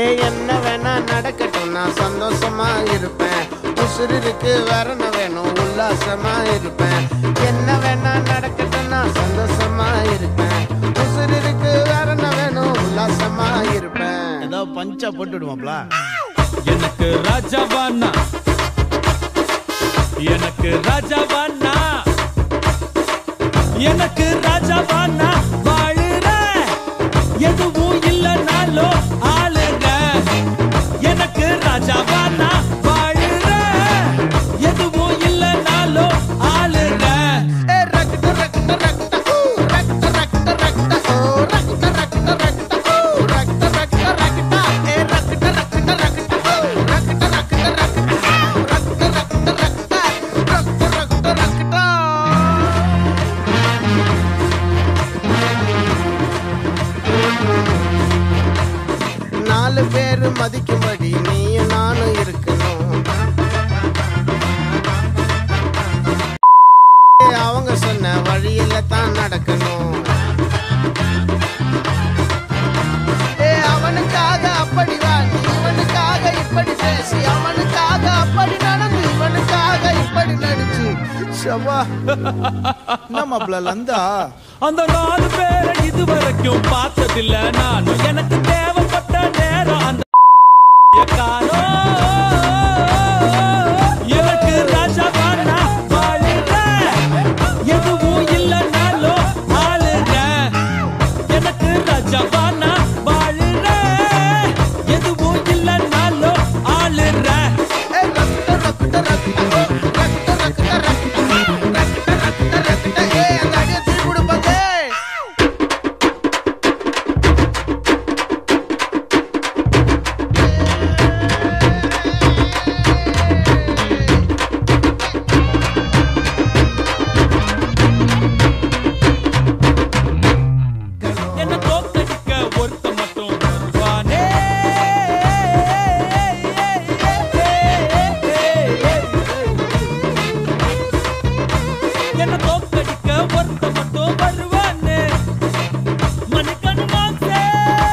ஏ என்ன வேணா நடக்கட்டும் நான் சந்தோஷமா இருப்பேன் உசுருக்கு வரண வேணும் உல்லாசமா இருப்பேன் என்ன வேணா நடக்கட்டும் நான் சந்தோஷமா இருப்பேன் உசுருக்கு வரண வேணும் உல்லாசமா இருப்பேன் ஏதோ பஞ்சா போட்டு விடுவாப்ல எனக்கு ராஜாவானா எனக்கு ராஜாவானா எனக்கு ராஜாவானா வாழுற எதுவும் இல்லைனாலும் ஆளுங்க எனக்கு ராஜாவானா வாழுற எதுவும் இல்லைனாலும் ஆளுங்க ஏ ரக்ட ரக்ட ரக்ட ஊ, ரக்ட ரக்ட ரக்ட ஓ, ரக்ட ரக்ட ரக்ட ஊ, ரக்ட ரக்ட ரக்ட ஏ ரக்ட ரக்ட ரக்ட ஓ, ரக்ட ரக்ட ரக்ட ஆ, ரக்ட ரக்ட ரக்ட ரக்ட ரக்ட ரக்ட நாலு பேரு மதிக்கும்படி நீயும் நானும் இருக்கணும் அவங்க சொன்ன வழியில தான் நடக்கணும் ஏ அவனுக்காக அப்படி வாங்கி இவனுக்காக இப்படி பேசி அவனுக்காக அப்படி நடந்து இவனுக்காக இப்படி நடிச்சு ஷவா என்ன மாப்ள லந்தா அந்த நாலு பேரை இதுவரைக்கும் பார்த்ததில்ல நானும் எனக்கு தேவைப்பட்ட நேரம் அந்த காலம் எனக்கு ராஜாவானா வாழுற எதுவும் இல்லைனாலும் ஆளுங்க எனக்கு ராஜாவானா வாழுற எதுவும் இல்லைனாலும் ஆளுற ஏ ரக்த ரக்த ரக்த ஓ, ரக்த ரக்த ரக்த ரக்த ரக்த ரக்த ஏ அந்த அடியை திருப்பி கொடுப்பாங்க என்ன தோக்கடிக்க ஒருத்த மட்டும் வருவானே என்ன தோக்கடிக்க ஒருத்த மட்டும் வருவானே மணிக்கணு மாசே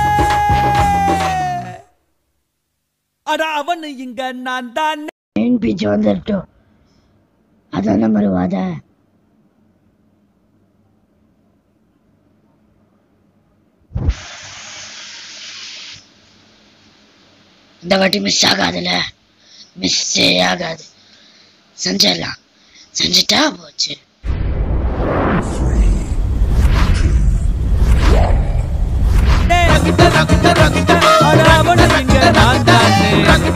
அட அவனு இங்க நான் தான் மெயின் பீச் வந்துட்டோம் அதான் நம்பர் வாத இந்த வாட்டி மிஸ் ஆகாதுல்ல மிஸ்ஸே ஆகாது செஞ்சிடலாம் செஞ்சுட்டா போச்சு அட அவனு இங்க நான் தானே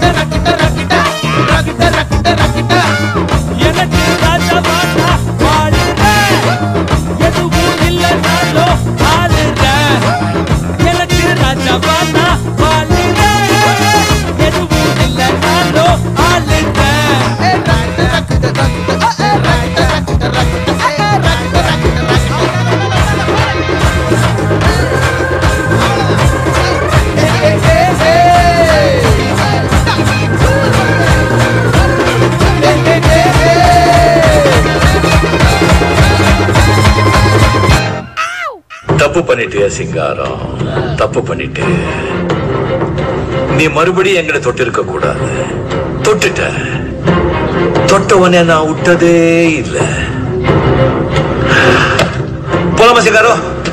எனக்கு ராஜாவானா வாழுற எதுவும் இல்லைனாலும் ஆளுற எனக்கு ராஜாவானா வாழுற எதுவும் இல்லைனாலும் ஆளுற தப்பு பண்ணிட்டியா சிங்காரம் தப்பு பண்ணிட்டு நீ மறுபடியும் எங்களை தொட்டிருக்க கூடாது தொட்டுட்ட தொட்டவனே நான் விட்டதே இல்ல போலாமா சிங்காரம்